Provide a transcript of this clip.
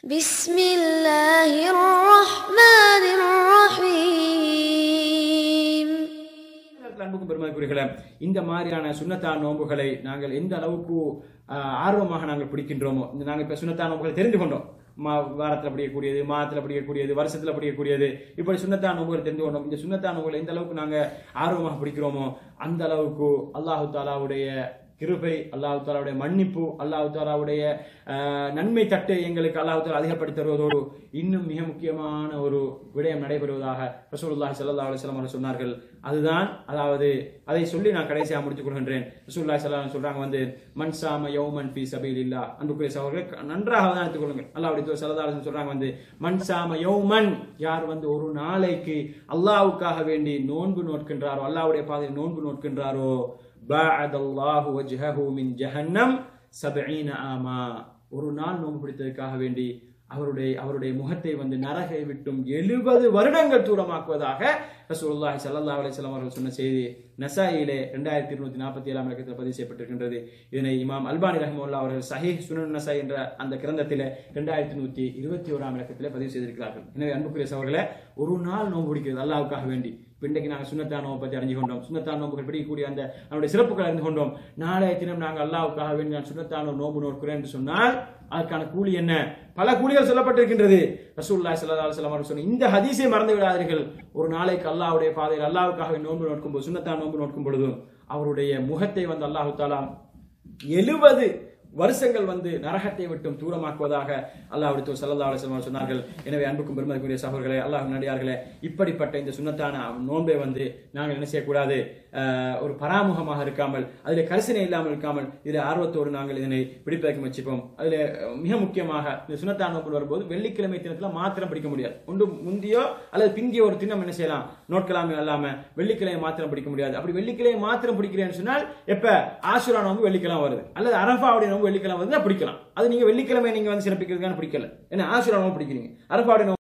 بسم الله الرحمن الرحيم நேரத்தில் அன்புக்கும் பெருமதிக்குரியர்களே இந்த மாதிரியான சுண்ணத்தான் நோன்புகளை நாங்கள் எந்த அளவுக்கு ஆஹ், ஆர்வமாக நாங்கள் பிடிக்கின்றோமோ இந்த நாங்கள் இப்போ சுண்ணத்தான் நோன்புகளை தெரிந்து கொண்டோம் மா வாரத்தில் படிக்கக்கூடியது மாதத்தில் படிக்கக்கூடியது வருஷத்தில் படிக்கக்கூடியது இப்படி சுண்ணத்தான் நோன்புகளை தெரிந்து கொண்டோம் இந்த சுண்ணத்தான் நோன்புகளை எந்த அளவுக்கு நாங்கள் ஆர்வமாக பிடிக்கிறோமோ அந்த அளவுக்கு அல்லாஹு தாலாவுடைய கிருபை அல்லாஹு தாலாவுடைய மன்னிப்பு அல்லாஹு தாலாவுடைய ஆஹ், நன்மை தட்டு எங்களுக்கு அல்லாஹு தாலா அதிகப்படுத்தி தருவதோடு இன்னும் மிக முக்கியமான ஒரு விடயம் நடைபெறுவதாக ரசூலுல்லாஹி ஸல்லல்லாஹு அலைஹி வஸல்லம் அவர்கள் சொன்னார்கள் அதுதான் அதாவது அதை சொல்லி நான் கடைசியாக முடித்துக் கொள்கின்றேன் ரசூலுல்லாஹி ஸல்லல்லாஹு அலைஹி சொல்றாங்க வந்து மன் சாம யௌமன் ஃபீ சபீலில்லாஹ் அன்புக்குரிய சகோதரர்களே நன்றாக தான் எடுத்துக்கொள்ளுங்கள் அல்லாஹ்வுடைய தூதர் ஸல்லல்லாஹு அலைஹி வஸல்லம் சொல்றாங்க வந்து மன் சாம யௌமன் யார் வந்து ஒரு நாளைக்கு அல்லாஹ்வுக்காக வேண்டி நோன்பு நோட்கின்றாரோ அல்லாஹ்வுடைய பாதையில் நோன்பு நோட்கின்றாரோ பாஅத அல்லாஹு வஜ்ஹஹு மின் ஜஹன்னம் சபஈன ஆமா ஒரு நாள் நோன்பு பிடித்ததற்காக வேண்டி அவருடைய அவருடைய முகத்தை வந்து நரகை விட்டும் எழுபது வருடங்கள் தூரமாக்குவதாக ரசூலுல்லாஹி ஸல்லல்லாஹு அலைஹி வஸல்லம் அவர்கள் சொன்ன செய்தி நசாயிலே ரெண்டாயிரத்தி இருநூத்தி நாற்பத்தி ஏழாம் இலக்கத்தில் பதிவு செய்யப்பட்டிருக்கின்றது இதனை இமாம் அல்பானி ரஹ்முல்லா அவர்கள் சஹீஹ் சுனன் நசா என்ற அந்த கிரந்தத்திலே ரெண்டாயிரத்தி நூத்தி இருபத்தி ஓராம் இலக்கத்திலே பதிவு செய்திருக்கிறார்கள் எனவே அன்புக்குரிய சகோதரர்களே ஒரு நாள் நோன்பு பிடிக்கிறது அல்லாஹ்வுக்காக வேண்டி இப்ப இன்றைக்கு நாங்கள் சுண்ணத்தான் நோம்பை பற்றி அறிஞ்சு கொண்டோம் சுண்ணத்தான் நோம்புகள் பிடிக்கக்கூடிய அந்த நம்முடைய சிறப்புகள் அறிந்து கொண்டோம் நாளைய தினம் நாங்கள் அல்லாஹ்வுக்காக வேண்டி நான் சுண்ணத்தான் நோம்பு நோக்கிறேன் என்று சொன்னால் அதற்கான கூலி என்ன பல கூலிகள் சொல்லப்பட்டிருக்கின்றது ரசூலுல்லாஹி ஸல்லல்லாஹு அலைஹி வஸல்லம் அவர்கள் சொன்ன இந்த ஹதீஸை மறந்து விடாதீர்கள் ஒரு நாளைக்கு அல்லாஹ்வுடைய பாதையில் அல்லாஹ்வுக்காக வேண்டி நோன்பு நோக்கும் போது சுண்ணத்தான் நோன்பு நோக்கும் பொழுதும் அவருடைய முகத்தை வந்து அல்லாஹு தாலா எழுபது வருஷங்கள் வந்து நரகத்தை விட்டும் தூரமாக்குவதாக அல்லாஹ் சல்லா அலுவலம் சொன்னார்கள் எனவே அன்புக்கும் பெருமதிக்குரிய சகோதரர்களே அல்லாஹ் நடிகார்களே இப்படிப்பட்ட இந்த சுண்ணத்தான நோன்பை வந்து நாங்கள் என்ன செய்யக்கூடாது ஆஹ், ஒரு பராமுகமாக இருக்காமல் அதில் கரிசனை இல்லாமல் இருக்காமல் இதில் ஆர்வத்தோடு நாங்கள் இதனை பிடிப்பதற்கு முயற்சிப்போம் அதில் மிக முக்கியமாக இந்த சுண்ணத்தான நோன்பு வரும்போது வெள்ளிக்கிழமை தினத்தில் மாத்திரம் பிடிக்க முடியாது ஒன்று முந்தியோ அல்லது பிந்திய ஒரு தினம் என்ன செய்யலாம் நோட்கலாமே அல்லாம வெள்ளிக்கிழமை மாத்திரம் பிடிக்க முடியாது அப்படி வெள்ளிக்கிழமை மாத்திரம் பிடிக்கிறேன்னு சொன்னால் எப்ப ஆசுரா நோம்பு வெள்ளிக்கிழமை வருது அல்லது அரபாவுடைய நோம்பு வெள்ளிக்கிழமை வருதுன்னா பிடிக்கலாம் அது நீங்க வெள்ளிக்கிழமை நீங்க வந்து சிறப்பிக்கிறதுக்கான பிடிக்கல ஏன்னா ஆசுரா நோம்பு பிடிக்கிறீங்க அரபாவுடைய நோம்பு